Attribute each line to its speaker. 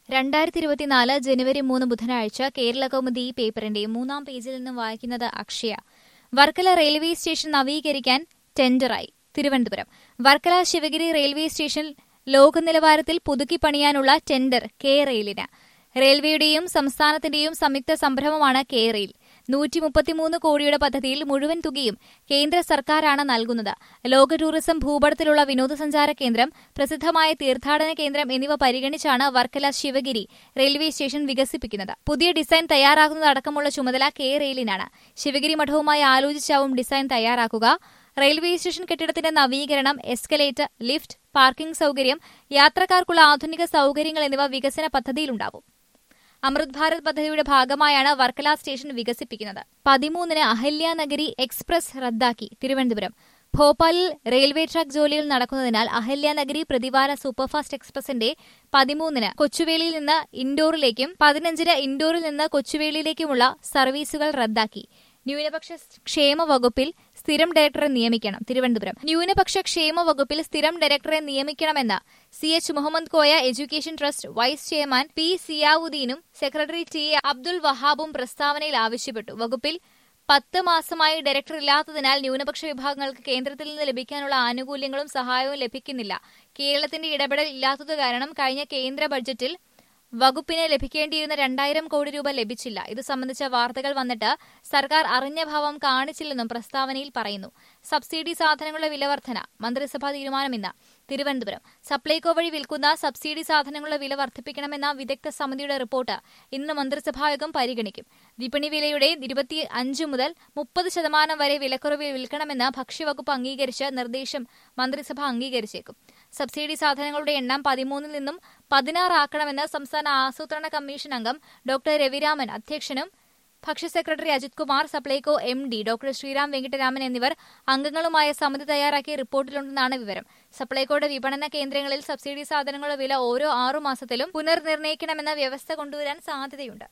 Speaker 1: രണ്ടായിരത്തി ഇരുപത്തിനാല് ജനുവരി മൂന്ന് ബുധനാഴ്ച കേരള കൗമുദി പേപ്പറിന്റെ മൂന്നാം പേജിൽ നിന്നും വായിക്കുന്നത് അക്ഷയ വർക്കല റെയിൽവേ സ്റ്റേഷൻ നവീകരിക്കാൻ ടെൻഡറായി തിരുവനന്തപുരം വർക്കല ശിവഗിരി റെയിൽവേ സ്റ്റേഷൻ ലോകനിലവാരത്തിൽ പുതുക്കി പണിയാനുള്ള ടെൻഡർ കെ റെയിലിന് റെയിൽവേയുടെയും സംസ്ഥാനത്തിന്റെയും സംയുക്ത സംരംഭമാണ് കെ റെയിൽ നൂറ്റി മുപ്പത്തിമൂന്ന് കോടിയുടെ പദ്ധതിയിൽ മുഴുവൻ തുകയും കേന്ദ്ര സർക്കാരാണ് നൽകുന്നത് ലോക ടൂറിസം ഭൂപടത്തിലുള്ള വിനോദസഞ്ചാര കേന്ദ്രം പ്രസിദ്ധമായ തീർത്ഥാടന കേന്ദ്രം എന്നിവ പരിഗണിച്ചാണ് വർക്കല ശിവഗിരി റെയിൽവേ സ്റ്റേഷൻ വികസിപ്പിക്കുന്നത് പുതിയ ഡിസൈൻ തയ്യാറാക്കുന്നതടക്കമുള്ള ചുമതല കെ റെയിലിനാണ് ശിവഗിരി മഠവുമായി ആലോചിച്ചാവും ഡിസൈൻ തയ്യാറാക്കുക റെയിൽവേ സ്റ്റേഷൻ കെട്ടിടത്തിന്റെ നവീകരണം എസ്കലേറ്റർ ലിഫ്റ്റ് പാർക്കിംഗ് സൌകര്യം യാത്രക്കാർക്കുള്ള ആധുനിക സൌകര്യങ്ങൾ എന്നിവ വികസന പദ്ധതിയിലുണ്ടാവും അമൃത് ഭാരത് പദ്ധതിയുടെ ഭാഗമായാണ് വർക്കല സ്റ്റേഷൻ വികസിപ്പിക്കുന്നത് പതിമൂന്നിന് അഹല്യാനഗരി എക്സ്പ്രസ് റദ്ദാക്കി തിരുവനന്തപുരം ഭോപ്പാലിൽ റെയിൽവേ ട്രാക്ക് ജോലികൾ നടക്കുന്നതിനാൽ അഹല്യാനഗരി പ്രതിവാര സൂപ്പർഫാസ്റ്റ് എക്സ്പ്രസിന്റെ പതിമൂന്നിന് കൊച്ചുവേളിയിൽ നിന്ന് ഇൻഡോറിലേക്കും പതിനഞ്ചിന് ഇൻഡോറിൽ നിന്ന് കൊച്ചുവേളിയിലേക്കുമുള്ള സർവീസുകൾ റദ്ദാക്കി ന്യൂനപക്ഷ ക്ഷേമ വകുപ്പിൽ സ്ഥിരം ഡയറക്ടറെ നിയമിക്കണം തിരുവനന്തപുരം ന്യൂനപക്ഷ ക്ഷേമ വകുപ്പിൽ സ്ഥിരം ഡയറക്ടറെ നിയമിക്കണമെന്ന് C H Muhammad Koya education trust vice chairman P സിയാവുദ്ദീനും സെക്രട്ടറി ടി എ അബ്ദുൽ വഹാബും പ്രസ്താവനയിൽ ആവശ്യപ്പെട്ടു വകുപ്പിൽ പത്ത് മാസമായി ഡയറക്ടർ ഇല്ലാത്തതിനാൽ ന്യൂനപക്ഷ വിഭാഗങ്ങൾക്ക് കേന്ദ്രത്തിൽ നിന്ന് ലഭിക്കാനുള്ള ആനുകൂല്യങ്ങളും സഹായവും ലഭിക്കുന്നില്ല കേരളത്തിന്റെ ഇടപെടൽ ഇല്ലാത്തത് കാരണം കഴിഞ്ഞ കേന്ദ്ര ബഡ്ജറ്റിൽ വകുപ്പിന് ലഭിക്കേണ്ടിയിരുന്ന രണ്ടായിരം കോടി രൂപ ലഭിച്ചില്ല ഇത് സംബന്ധിച്ച വാർത്തകൾ വന്നിട്ട് സർക്കാർ അറിഞ്ഞ ഭാവം കാണിച്ചില്ലെന്നും പ്രസ്താവനയിൽ പറയുന്നു സബ്സിഡി സാധനങ്ങളുടെ വിലവർധന മന്ത്രിസഭാ തീരുമാനമിന്ന് തിരുവനന്തപുരം സപ്ലൈകോ വഴി വിൽക്കുന്ന സബ്സിഡി സാധനങ്ങളുടെ വില വർദ്ധിപ്പിക്കണമെന്ന വിദഗ്ധ സമിതിയുടെ റിപ്പോർട്ട് ഇന്ന് മന്ത്രിസഭായോഗം പരിഗണിക്കും വിപണി വിലയുടെ ഇരുപത്തി അഞ്ച് മുതൽ മുപ്പത് ശതമാനം വരെ വിലക്കുറവിൽ വിൽക്കണമെന്ന് ഭക്ഷ്യവകുപ്പ് അംഗീകരിച്ച നിർദ്ദേശം മന്ത്രിസഭ അംഗീകരിച്ചേക്കും സബ്സിഡി സാധനങ്ങളുടെ എണ്ണം പതിമൂന്നിൽ നിന്നും പതിനാറാക്കണമെന്ന് സംസ്ഥാന ആസൂത്രണ കമ്മീഷൻ അംഗം ഡോക്ടർ രവിരാമൻ അധ്യക്ഷനും ഭക്ഷ്യ secretary Ajith Kumar Supplyco M D doctor Sreeram Venkitaraman എന്നിവർ അംഗങ്ങളുമായ സമിതി തയ്യാറാക്കിയ റിപ്പോർട്ടിലുണ്ടെന്നാണ് വിവരം സപ്ലൈകോയുടെ വിപണന കേന്ദ്രങ്ങളിൽ സബ്സിഡി സാധനങ്ങളുടെ വില ഓരോ ആറു മാസത്തിലും പുനർനിർണ്ണയിക്കണമെന്ന വ്യവസ്ഥ കൊണ്ടുവരാൻ സാധ്യതയുണ്ട്